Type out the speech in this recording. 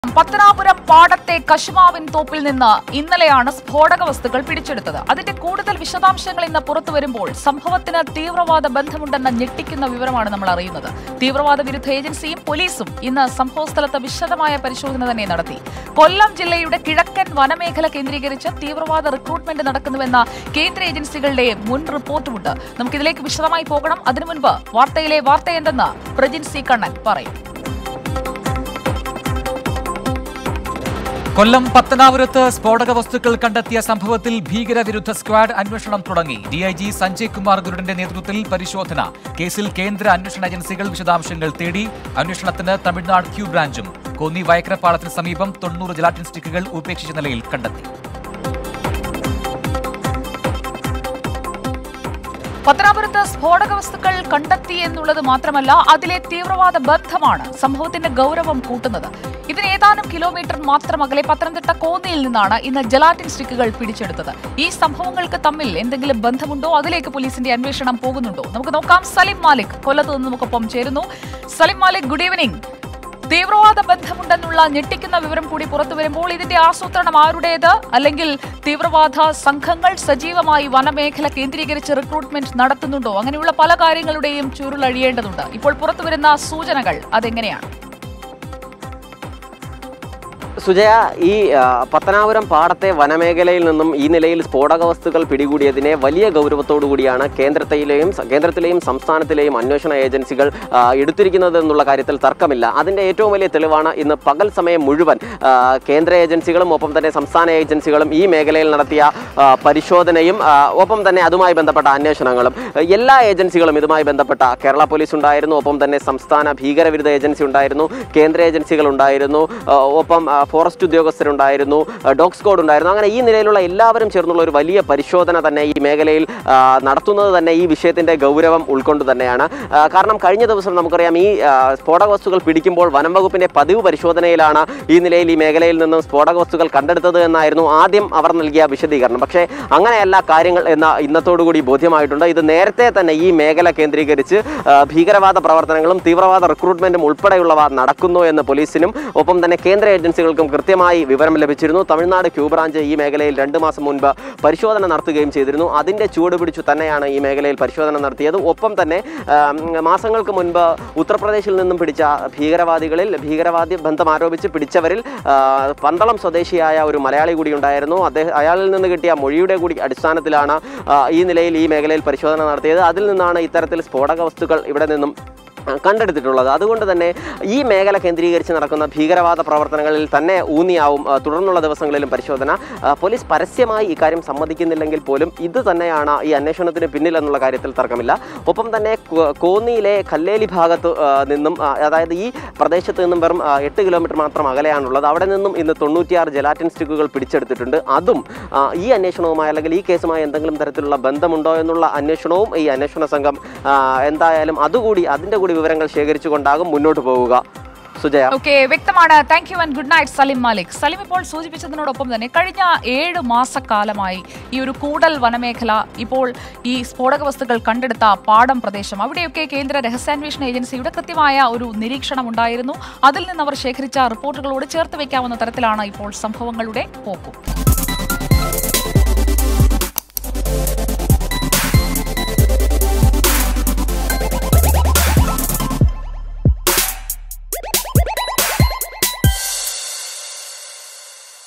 പത്തനാപുരം പാടത്തെ കശുമാവിൻ തോപ്പിൽ നിന്ന് ഇന്നലെയാണ് സ്ഫോടക വസ്തുക്കൾ പിടിച്ചെടുത്തത് അതിന്റെ കൂടുതൽ വിശദാംശങ്ങൾ ഇന്ന് പുറത്തു വരുമ്പോൾ സംഭവത്തിന് തീവ്രവാദ ബന്ധമുണ്ടെന്ന ഞെട്ടിക്കുന്ന വിവരമാണ് നമ്മൾ അറിയുന്നത് തീവ്രവാദ വിരുദ്ധ ഏജൻസിയും പോലീസും ഇന്ന് സംഭവസ്ഥലത്ത് വിശദമായ പരിശോധന തന്നെ നടത്തി കൊല്ലം ജില്ലയുടെ കിഴക്കൻ വനമേഖല കേന്ദ്രീകരിച്ച് തീവ്രവാദ റിക്രൂട്ട്മെന്റ് നടക്കുന്നുവെന്ന കേന്ദ്ര ഏജൻസികളുടെ മുൻ റിപ്പോർട്ടുമുണ്ട് നമുക്കിതിലേക്ക് വിശദമായി പോകണം അതിനു മുൻപ് വാർത്തയിലെ വാർത്തയെന്തെന്ന് പ്രജിൻ സി കണ്ണൻ പറയും കൊല്ലം പത്തനാപുരത്ത് സ്ഫോടക വസ്തുക്കൾ കണ്ടെത്തിയ സംഭവത്തിൽ ഭീകരവിരുദ്ധ സ്ക്വാഡ് അന്വേഷണം തുടങ്ങി ഡിഐജി സഞ്ജയ് കുമാർ ഗുരുഡിന്റെ നേതൃത്വത്തിൽ പരിശോധന കേസിൽ കേന്ദ്ര അന്വേഷണ ഏജൻസികൾ വിശദാംശങ്ങൾ തേടി അന്വേഷണത്തിന് തമിഴ്നാട് ക്യൂ ബ്രാഞ്ചും കോന്നി വയക്കര പാളത്തിന് സമീപം തൊണ്ണൂറ് ജലാറ്റിൻ സ്റ്റിക്കുകൾ ഉപേക്ഷിച്ച നിലയിൽ കണ്ടെത്തി പത്തനാപുരത്ത് സ്ഫോടക വസ്തുക്കൾ കണ്ടെത്തി എന്നുള്ളത് മാത്രമല്ല അതിലെ തീവ്രവാദ ബന്ധമാണ് സംഭവത്തിന്റെ ഗൗരവം കൂട്ടുന്നത് ഇതിന് ഏതാനും കിലോമീറ്റർ മാത്രം അകലെ പത്തനംതിട്ട കോന്നിയിൽ നിന്നാണ് ഇന്ന് ജലാറ്റിൻ സ്റ്റിക്കുകൾ പിടിച്ചെടുത്തത് ഈ സംഭവങ്ങൾക്ക് തമ്മിൽ എന്തെങ്കിലും ബന്ധമുണ്ടോ അതിലേക്ക് പോലീസിന്റെ അന്വേഷണം പോകുന്നുണ്ടോ നമുക്ക് നോക്കാം സലിം മാലിക് കൊല്ലത്ത് നിന്ന് നമുക്കൊപ്പം ചേരുന്നു സലിം മാലിക് ഗുഡ് ഈവനിംഗ് തീവ്രവാദ ബന്ധമുണ്ടെന്നുള്ള ഞെട്ടിക്കുന്ന വിവരം കൂടി പുറത്തു വരുമ്പോൾ ഇതിന്റെ ആസൂത്രണം ആരുടേത് അല്ലെങ്കിൽ തീവ്രവാദ സംഘങ്ങൾ സജീവമായി വനമേഖല കേന്ദ്രീകരിച്ച് റിക്രൂട്ട്മെന്റ് നടത്തുന്നുണ്ടോ അങ്ങനെയുള്ള പല കാര്യങ്ങളുടെയും ചുരുളഴിയേണ്ടതുണ്ട് ഇപ്പോൾ പുറത്തുവരുന്ന സൂചനകൾ അതെങ്ങനെയാണ് സുജയ ഈ ആ, പത്തനാപുരം പാടത്തെ വനമേഖലയിൽ നിന്നും ഈ നിലയിൽ സ്ഫോടക വസ്തുക്കൾ പിടികൂടിയതിനെ വലിയ ഗൗരവത്തോടു കൂടിയാണ് കേന്ദ്രത്തിലെയും കേന്ദ്രത്തിലെയും സംസ്ഥാനത്തിലെയും അന്വേഷണ ഏജൻസികൾ ആ, എടുത്തിരിക്കുന്നത് എന്നുള്ള കാര്യത്തിൽ തർക്കമില്ല അതിൻ്റെ ഏറ്റവും വലിയ തെളിവാണ് ഇന്ന് പകൽ സമയം മുഴുവൻ ആ, കേന്ദ്ര ഏജൻസികളും ഒപ്പം തന്നെ സംസ്ഥാന ഏജൻസികളും ഈ മേഖലയിൽ നടത്തിയ ആ, പരിശോധനയും ആ, ഒപ്പം തന്നെ അതുമായി ബന്ധപ്പെട്ട അന്വേഷണങ്ങളും എല്ലാ ഏജൻസികളും ഇതുമായി ബന്ധപ്പെട്ട കേരള പോലീസ് ഉണ്ടായിരുന്നു ഒപ്പം തന്നെ സംസ്ഥാന ഭീകരവിരുദ്ധ ഏജൻസി ഉണ്ടായിരുന്നു കേന്ദ്ര ഏജൻസികൾ ഉണ്ടായിരുന്നു ആ, ഒപ്പം ആ, ഫോറസ്റ്റ് ഉദ്യോഗസ്ഥരുണ്ടായിരുന്നു ആ, ഡോഗ് സ്ക്വാഡ് ഉണ്ടായിരുന്നു അങ്ങനെ ഈ നിലയിലുള്ള എല്ലാവരും ചേർന്നുള്ള ഒരു വലിയ പരിശോധന തന്നെ ഈ മേഖലയിൽ ആ, നടത്തുന്നത് തന്നെ ഈ വിഷയത്തിന്റെ ഗൗരവം ഉൾക്കൊണ്ട് തന്നെയാണ് ആ, കാരണം കഴിഞ്ഞ ദിവസം നമുക്കറിയാം ഈ ആ, സ്ഫോടക വസ്തുക്കൾ പിടിക്കുമ്പോൾ വനം വകുപ്പിന്റെ പതിവ് പരിശോധനയിലാണ് ഈ നിലയിൽ ഈ മേഖലയിൽ നിന്നും സ്ഫോടക വസ്തുക്കൾ കണ്ടെടുത്തത് എന്നായിരുന്നു ആദ്യം അവർ നൽകിയ വിശദീകരണം പക്ഷേ അങ്ങനെയല്ല കാര്യങ്ങൾ എന്ന ഇന്നത്തോടുകൂടി ബോധ്യമായിട്ടുണ്ട് ഇത് നേരത്തെ തന്നെ ഈ മേഖല കേന്ദ്രീകരിച്ച് ആ, ഭീകരവാദ പ്രവർത്തനങ്ങളും തീവ്രവാദ റിക്രൂട്ട്മെന്റും ഉൾപ്പെടെയുള്ളവ നടക്കുന്നു എന്ന് പോലീസിനും ഒപ്പം തന്നെ കേന്ദ്ര ഏജൻസികൾക്കും കൃത്യമായി വിവരം ലഭിച്ചിരുന്നു തമിഴ്നാട് ക്യൂ ബ്രാഞ്ച് ഈ മേഖലയിൽ രണ്ട് മാസം മുൻപ് പരിശോധന നടത്തുകയും ചെയ്തിരുന്നു അതിന്റെ ചുവട് പിടിച്ചു തന്നെയാണ് ഈ മേഖലയിൽ പരിശോധന നടത്തിയത് ഒപ്പം തന്നെ ആ, മാസങ്ങൾക്ക് മുൻപ് ഉത്തർപ്രദേശിൽ നിന്നും പിടിച്ച ഭീകരവാദികളിൽ ഭീകരവാദി ബന്ധം ആരോപിച്ച് പിടിച്ചവരിൽ ആ, പന്തളം സ്വദേശിയായ ഒരു മലയാളി കൂടി ഉണ്ടായിരുന്നു അദ്ദേഹം അയാളിൽ നിന്ന് കിട്ടിയ മൊഴിയുടെ കൂടി അടിസ്ഥാനത്തിലാണ് ആ, ഈ നിലയിൽ ഈ മേഖലയിൽ പരിശോധന നടത്തിയത് അതിൽ നിന്നാണ് ഇത്തരത്തിൽ സ്ഫോടക വസ്തുക്കൾ ഇവിടെ നിന്നും ആ, കണ്ടെടുത്തിട്ടുള്ളത് അതുകൊണ്ട് തന്നെ ഈ മേഖല കേന്ദ്രീകരിച്ച് നടക്കുന്ന ഭീകരവാദ പ്രവർത്തനങ്ങളിൽ തന്നെ ഊന്നിയാവും ആ, തുടർന്നുള്ള ദിവസങ്ങളിലും പരിശോധന ആ, പോലീസ് പരസ്യമായി ഇക്കാര്യം സമ്മതിക്കുന്നില്ലെങ്കിൽ പോലും ഇത് തന്നെയാണ് ഈ അന്വേഷണത്തിന് പിന്നിൽ എന്നുള്ള കാര്യത്തിൽ തർക്കമില്ല ഒപ്പം തന്നെ കോ- കോന്നിയിലെ കല്ലേലി ഭാഗത്ത് ആ, നിന്നും ആ, അതായത് ഈ പ്രദേശത്ത് നിന്നും വെറും ആ, എട്ട് കിലോമീറ്റർ മാത്രം അകലെയാണുള്ളത് അവിടെ നിന്നും ഇന്ന് തൊണ്ണൂറ്റിയാറ് ജലാറ്റിൻ സ്റ്റിക്കുകൾ പിടിച്ചെടുത്തിട്ടുണ്ട് അതും ആ, ഈ അന്വേഷണവുമായി അല്ലെങ്കിൽ ഈ കേസുമായി എന്തെങ്കിലും തരത്തിലുള്ള ബന്ധമുണ്ടോ എന്നുള്ള അന്വേഷണവും ഈ അന്വേഷണ സംഘം ആ, എന്തായാലും അതുകൂടി അതിൻ്റെ കൂടി വിവരങ്ങൾ ശേഖരിച്ചുകൊണ്ടാകും മുന്നോട്ട് പോവുക സുജയ ഓക്കെ വ്യക്തമാണ് thank you and good night Salim Malik Salim ഇപ്പോൾ സൂചിപ്പിച്ചതിനോടൊപ്പം തന്നെ കഴിഞ്ഞ ഏഴ് മാസക്കാലമായി ഈ ഒരു കൂടൽ വനമേഖല ഇപ്പോൾ ഈ സ്ഫോടക വസ്തുക്കൾ കണ്ടെടുത്ത പാടം പ്രദേശം അവിടെയൊക്കെ കേന്ദ്ര രഹസ്യാന്വേഷണ ഏജൻസിയുടെ കൃത്യമായ ഒരു നിരീക്ഷണം ഉണ്ടായിരുന്നു അതിൽ നിന്ന് അവർ ശേഖരിച്ച റിപ്പോർട്ടുകളോട് ചേർത്ത് വെക്കാവുന്ന തരത്തിലാണ് ഇപ്പോൾ സംഭവങ്ങളുടെ പോക്കും